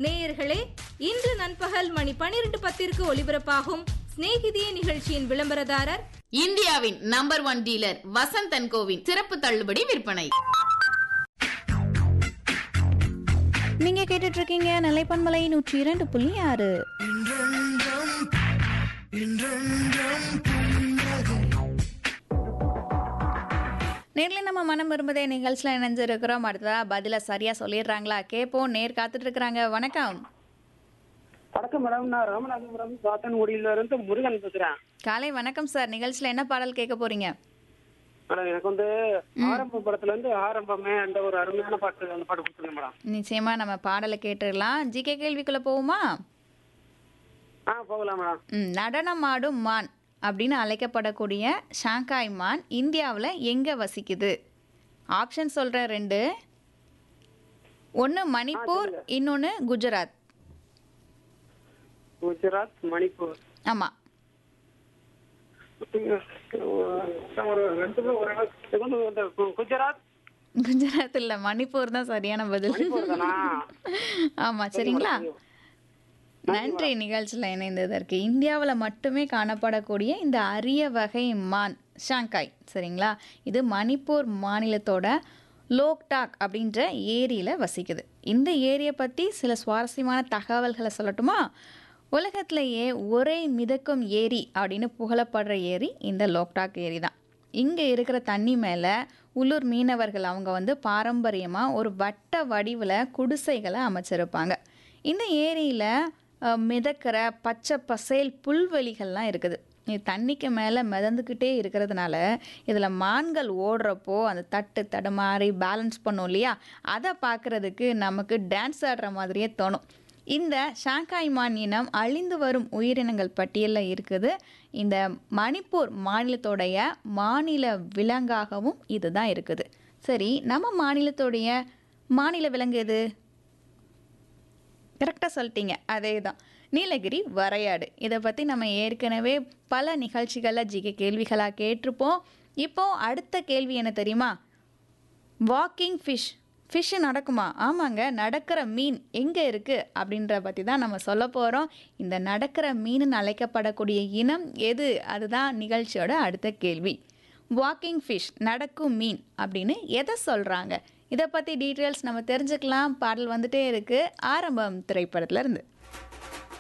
நேயர்களே இன்று நண்பகல் மணி பனிரெண்டு பத்திற்கு ஒலிபரப்பாகும் சிநேகிதியே நிகழ்ச்சியின் விளம்பரதாரர் இந்தியாவின் நம்பர் ஒன் டீலர் வசந்தன் கோவின் சிறப்பு தள்ளுபடி விற்பனை நீங்க கேட்டுட்டு இருக்கீங்க நிலைப்பன்மலை நூற்றி இரண்டு புள்ளி ஆறு நேரில் நம்ம மனம் விரும்புதே நிகழ்ச்சியில் இணைஞ்சிருக்கிறோம் அடுத்ததா பதில சரியா சொல்லிடுறாங்களா கேட்போம் நேர் காத்துட்டு இருக்கிறாங்க வணக்கம் வணக்கம் மேடம் நான் ராமநாதபுரம் சாத்தன்குடியில இருந்து முருகன் பேசுறேன் காலை வணக்கம் சார் நிகழ்ச்சியில் என்ன பாடல் கேட்க போறீங்க மேடம் எனக்கு வந்து ஆரம்ப படத்துல இருந்து ஆரம்பமே அந்த ஒரு அருமையான பாட்டு அந்த பாட்டு கொடுத்துருங்க மேடம் நிச்சயமா நம்ம பாடலை கேட்டுடலாம் ஜிகே கேள்விக்குள்ள போவோமா ஆ போகலாம் மேடம் ம், நடனமாடும் மான் அப்படின்னு அழைக்கப்படக்கூடிய ஷாங்காய் மான் இந்தியாவில் எங்கே வசிக்குது ஆப்ஷன் சொல்கிறேன் ரெண்டு ஒன்று மணிப்பூர் இன்னொன்று குஜராத் குஜராத் மணிப்பூர் ஆமாம் ஒரு ரெண்டு பேரும் ஒரு இடம். இது வந்து இந்த கு- குஜராத் குஜராத் இல்லை மணிப்பூர் தான் சரியான பதில் மணிப்பூர் தானா ஆமாம் சரிங்களா நன்றி நிகழ்ச்சியில் இணைந்ததற்கு இந்தியாவில் மட்டுமே காணப்படக்கூடிய இந்த அரிய வகை மான் ஷாங்காய் சரிங்களா இது மணிப்பூர் மாநிலத்தோட லோக்டாக் அப்படின்ற ஏரியில் வசிக்குது இந்த ஏரியை பற்றி சில சுவாரஸ்யமான தகவல்களை சொல்லட்டுமா உலகத்திலேயே ஒரே மிதக்கும் ஏரி அப்படின்னு புகழப்படுற ஏரி இந்த லோக்டாக் ஏரி தான் இங்கே இருக்கிற தண்ணி மேலே உள்ளூர் மீனவர்கள் அவங்க வந்து பாரம்பரியமாக ஒரு வட்ட வடிவில் குடிசைகளை அமைச்சிருப்பாங்க இந்த ஏரியில் மிதக்கிற பச்சை பசேல் புல்வெளிகள்லாம் இருக்குது இது தண்ணிக்கு மேலே மிதந்துக்கிட்டே இருக்கிறதுனால இதில் மான்கள் ஓடுறப்போ அந்த தட்டு தடுமாறி பேலன்ஸ் பண்ணும் இல்லையா அதை பார்க்குறதுக்கு நமக்கு டான்ஸ் ஆடுற மாதிரியே தோணும் இந்த ஷாங்காய் மான் இனம் அழிந்து வரும் உயிரினங்கள் பட்டியலில் இருக்குது இந்த மணிப்பூர் மாநிலத்தோடைய மாநில விலங்காகவும் இதுதான் இருக்குது சரி நம்ம மாநிலத்தோடைய மாநில விலங்கு எது கரெக்டாக சொல்லிட்டீங்க அதே தான் நீலகிரி வரையாடு இதை பற்றி நம்ம ஏற்கனவே பல நிகழ்ச்சிகளில் ஜிகே கேள்விகளாக கேட்டிருப்போம் இப்போ அடுத்த கேள்வி என்ன தெரியுமா வாக்கிங் ஃபிஷ் ஃபிஷ்ஷு நடக்குமா ஆமாங்க நடக்கிற மீன் எங்கே இருக்குது அப்படின்ற பற்றி தான் நம்ம சொல்ல போகிறோம் இந்த நடக்கிற மீன் அழைக்கப்படக்கூடிய இனம் எது அதுதான் நிகழ்ச்சியோட அடுத்த கேள்வி வாக்கிங் ஃபிஷ் நடக்கும் மீன் அப்படின்னு எதை சொல்கிறாங்க இதை பற்றி டீட்டெயில்ஸ் நம்ம தெரிஞ்சுக்கலாம் பாடல் வந்துட்டே இருக்குது ஆரம்பம் திரைப்படத்துல இருந்து